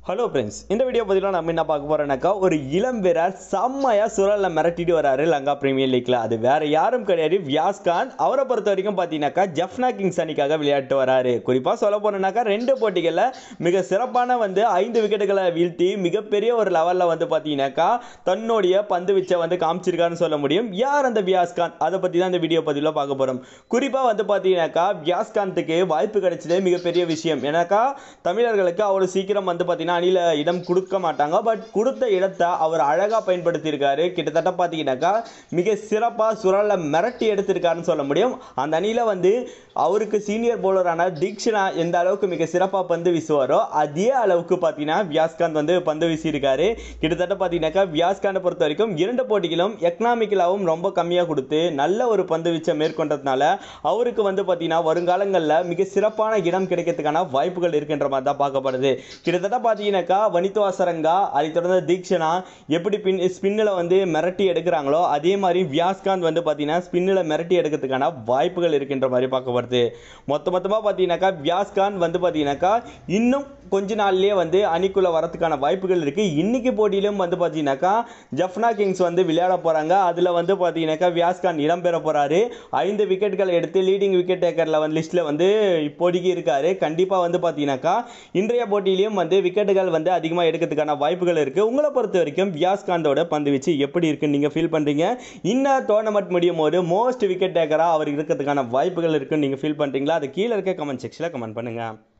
hello friends இந்த video பதிலாக நம்ம என்ன பார்க்க போகிறோம்னாக்கா ஒரு இளம் வீரர் செம்மையாக சுழலில் மிரட்டிட்டு வராரு லங்கா பிரீமியர் லீக்ல அது வேற யாரும் கிடையாது வியாஸ் கான் அவரை பொறுத்த வரைக்கும் பார்த்தீங்கன்னாக்கா ஜஃப்னா கிங்ஸ் அணிக்காக விளையாட்டு வராரு குறிப்பாக சொல்ல போனோம்னாக்கா ரெண்டு போட்டிகளில் மிக சிறப்பான வந்து ஐந்து விக்கெட்டுகளை வீழ்த்தி மிகப்பெரிய ஒரு லெவலில் வந்து பார்த்தீங்கன்னாக்கா தன்னுடைய பந்து வீச்சை வந்து காமிச்சிருக்காருன்னு சொல்ல முடியும் யார் அந்த வியாஸ் கான் அதை பற்றி தான் இந்த வீடியோ பதிவில் பார்க்க போகிறோம் குறிப்பாக வந்து பார்த்தீங்கன்னாக்கா வியாஸ் காந்துக்கு வாய்ப்பு கிடைச்சதே மிகப்பெரிய விஷயம் ஏன்னாக்கா தமிழர்களுக்கு அவ்வளோ சீக்கிரம் வந்து பார்த்தீங்கன்னா அணியில் இடம் கொடுக்க மாட்டாங்க பட் கொடுத்த இடத்தை அவர் அழகாக பயன்படுத்தியிருக்காரு கிட்டத்தட்ட பார்த்தீங்கன்னாக்கா மிக சிறப்பாக சுரலை மிரட்டி எடுத்திருக்காருன்னு சொல்ல முடியும் அந்த அணியில் வந்து அவருக்கு சீனியர் பவுலரான தீக்ஷனா எந்த அளவுக்கு மிக சிறப்பாக பந்து வீசுவாரோ அதே அளவுக்கு பார்த்தீங்கன்னா வியாஸ்காந்த் வந்து பந்து வீசியிருக்காரு கிட்டத்தட்ட பார்த்தீங்கன்னாக்கா வியாஸ்காண்டை பொறுத்த வரைக்கும் இரண்டு போட்டிகளும் எக்கனாமிக்கலாகவும் ரொம்ப கம்மியாக கொடுத்து நல்ல ஒரு பந்து வீச்சை மேற்கொண்டதுனால அவருக்கு வந்து பார்த்தீங்கன்னா வருங்காலங்களில் மிக சிறப்பான இடம் கிடைக்கிறதுக்கான வாய்ப்புகள் இருக்கின்ற மாதிரி தான் பார்க்கப்படுது கிட்டத்தட்ட பார்த்தீங்கன்னாக்கா வனிதோ அசரங்கா அதை தொடர்ந்து தீக்ஷனா எப்படி பின் ஸ்பின்னில் வந்து மிரட்டி எடுக்கிறாங்களோ அதே மாதிரி வியாஸ்காந்த் வந்து பார்த்தீங்கன்னா ஸ்பின்னில் மிரட்டி எடுக்கிறதுக்கான வாய்ப்புகள் இருக்கின்ற மாதிரி பார்க்கப்படுது மொத்த மொத்தமாக பார்த்தீங்கன்னாக்கா வியாஸ்காந்த் வந்து பார்த்தீங்கன்னாக்கா இன்னும் கொஞ்ச நாள்லயே வந்து அணிக்குள்ள வரதுக்கான வாய்ப்புகள் இருக்கு இன்னைக்கு போட்டியிலும் வந்து பார்த்தீங்கன்னாக்கா ஜஃப்னா கிங்ஸ் வந்து விளையாட போறாங்க அதுல வந்து பார்த்தீங்கன்னாக்கா வியாஸ்கான் இடம்பெற போறாரு ஐந்து விக்கெட்டுகளை எடுத்து லீடிங் விக்கெட் டேக்கர்ல வந்து லிஸ்ட்ல வந்து இப்போதைக்கு இருக்காரு கண்டிப்பா வந்து பார்த்தீங்கன்னாக்கா இன்றைய போட்டியிலையும் வந்து விக்கெட்டுகள் வந்து அதிகமாக எடுக்கிறதுக்கான வாய்ப்புகள் இருக்கு உங்களை பொறுத்த வரைக்கும் வியாஸ்காந்தோட பந்து வீச்சு எப்படி இருக்குன்னு நீங்க ஃபீல் பண்றீங்க இன்னும் டோர்னமெண்ட் முடியும் போது மோஸ்ட் விக்கெட் டேக்கரா அவர் இருக்கிறதுக்கான வாய்ப்புகள் இருக்குன்னு நீங்க ஃபீல் பண்றீங்களா அது கீழே இருக்க கமெண்ட் செக்ஷனில் கமெண்ட் பண்ணுங்க